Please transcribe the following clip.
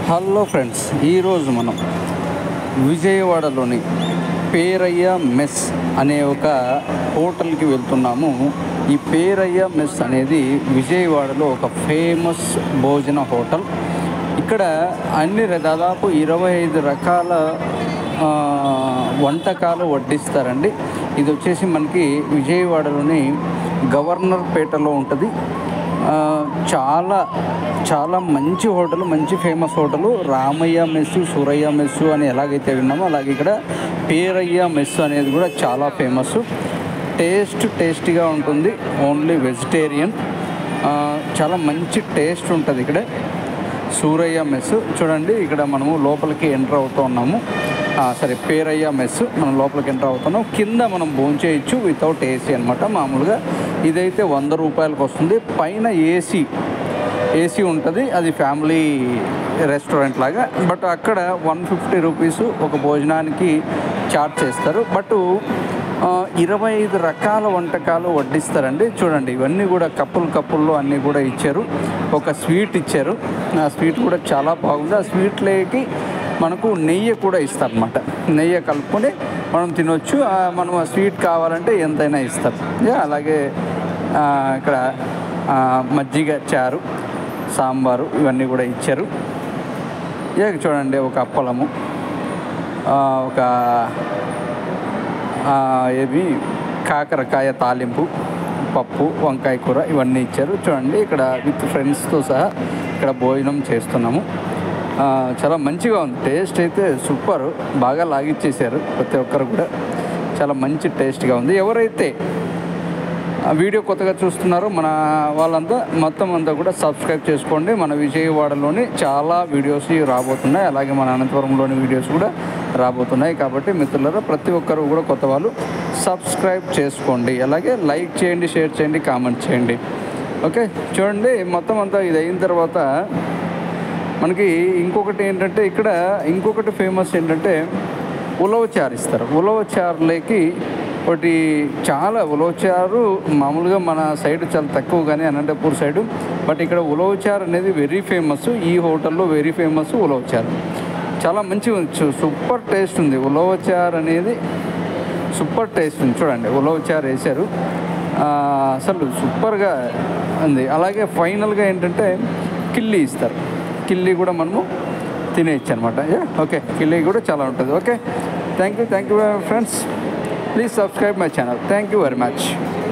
hello friends ఈరోజు మనం విజయవాడలోని పేరయ్య మెస్ అనే ఒక హోటల్కి వెళ్తున్నాము ఈ పేరయ్య మెస్ అనేది విజయవాడలో ఒక ఫేమస్ భోజన హోటల్ ఇక్కడ అన్ని ర- దాదాపు ఇరవై ఐదు రకాల ఆ, వంటకాలు వడ్డిస్తారండి ఇది వచ్చేసి మనకి విజయవాడలోని గవర్నర్ పేటలో ఉంటుంది ఆ, చాలా చాలా మంచి హోటల్ మంచి famous hotel Ramayya mess Surayya mess అని ఎలాగైతే విన్నామో అలాగే ఇక్కడ పేరయ్య మెస్సు అనేది కూడా చాలా ఫేమస్ టేస్ట్ టేస్టీగా ఉంటుంది ఓన్లీ వెజిటేరియన్ ఆ, చాలా మంచి టేస్ట్ ఉంటుంది ఇక్కడ సూరయ్య మెస్ చూడండి ఇక్కడ మనము లోపలికి ఎంటర్ అవుతూ ఉన్నాము ఆ, సరే పేరయ్య మెస్ మనం లోపలికి ఎంటర్ అవుతున్నాం కింద మనం భోంచేయచ్చు వితౌట్ ఏసీ అనమాట మామూలుగా ఇదైతే వంద రూపాయలకు వస్తుంది పైన ఏసీ ఏసీ ఉంటుంది అది ఫ్యామిలీ రెస్టారెంట్ లాగా బట్ అక్కడ వన్ ఫిఫ్టీ రూపీస్ ఒక భోజనానికి చార్జ్ చేస్తారు బట్ ఆ, ఇరవై ఐదు రకాల వంటకాలు వడ్డిస్తారండి చూడండి ఇవన్నీ కూడా కప్పులు కప్పుల్లో అన్నీ కూడా ఇచ్చారు ఒక స్వీట్ ఇచ్చారు ఆ స్వీట్ కూడా చాలా బాగుంది ఆ స్వీట్లోకి మనకు నెయ్యి కూడా ఇస్తారనమాట నెయ్యి కలుపుకొని మనం తినొచ్చు ఆ, మనం ఆ స్వీట్ కావాలంటే ఎంతైనా ఇస్తారు యా, అలాగే ఆ, ఇక్కడ ఆ, మజ్జిగ చారు సాంబారు ఇవన్నీ కూడా ఇచ్చారు ఇక చూడండి ఒక అప్పలము ఆ, ఒక ఆ, ఏవి కాకరకాయ తాలింపు పప్పు వంకాయ కూర ఇవన్నీ ఇచ్చారు చూడండి ఇక్కడ విత్ ఫ్రెండ్స్తో సహా ఇక్కడ భోజనం చేస్తున్నాము ఆ, చాలా మంచిగా ఉంది టేస్ట్ అయితే సూపర్ బాగా లాగిచ్చేసారు ప్రతి ఒక్కరు కూడా చాలా మంచి టేస్ట్గా ఉంది ఎవరైతే ఆ వీడియో కొత్తగా చూస్తున్నారు మన వాళ్ళంతా మొత్తం అంతా కూడా సబ్స్క్రైబ్ చేసుకోండి మన విజయవాడలోని చాలా వీడియోస్ రాబోతున్నాయి అలాగే మన అనంతపురంలోని వీడియోస్ కూడా రాబోతున్నాయి కాబట్టి మిత్రులారా ప్రతి ఒక్కరు కూడా కొత్త వాళ్ళు సబ్స్క్రైబ్ చేసుకోండి అలాగే లైక్ చేయండి షేర్ చేయండి కామెంట్ చేయండి ఓకే చూడండి మొత్తం అంతా ఇది అయిన తర్వాత మనకి ఇంకొకటి ఏంటంటే ఇక్కడ ఇంకొకటి ఫేమస్ ఏంటంటే ఉలవచారు ఇస్తారు ఉలవచారులకి ఒకటి చాలా ఉలవచారు మామూలుగా మన సైడ్ చాలా తక్కువ కానీ అనంతపూర్ సైడు బట్ ఇక్కడ ఉలవచారు అనేది వెరీ ఫేమస్ ఈ హోటల్లో వెరీ ఫేమస్ ఉలవచారు చాలా మంచిగా ఉంది చూ- సూపర్ టేస్ట్ ఉంది ఉలవచారు అనేది సూపర్ టేస్ట్ ఉంది చూడండి ఉలవచారు వేశారు ఆ, అసలు సూపర్గా ఉంది అలాగే ఫైనల్గా ఏంటంటే కిల్లి ఇస్తారు కిల్లి కూడా మనము తినేయచ్చు అనమాట ఓకే కిల్లి కూడా చాలా ఉంటుంది okay thank you thank you friends please subscribe my channel thank you very much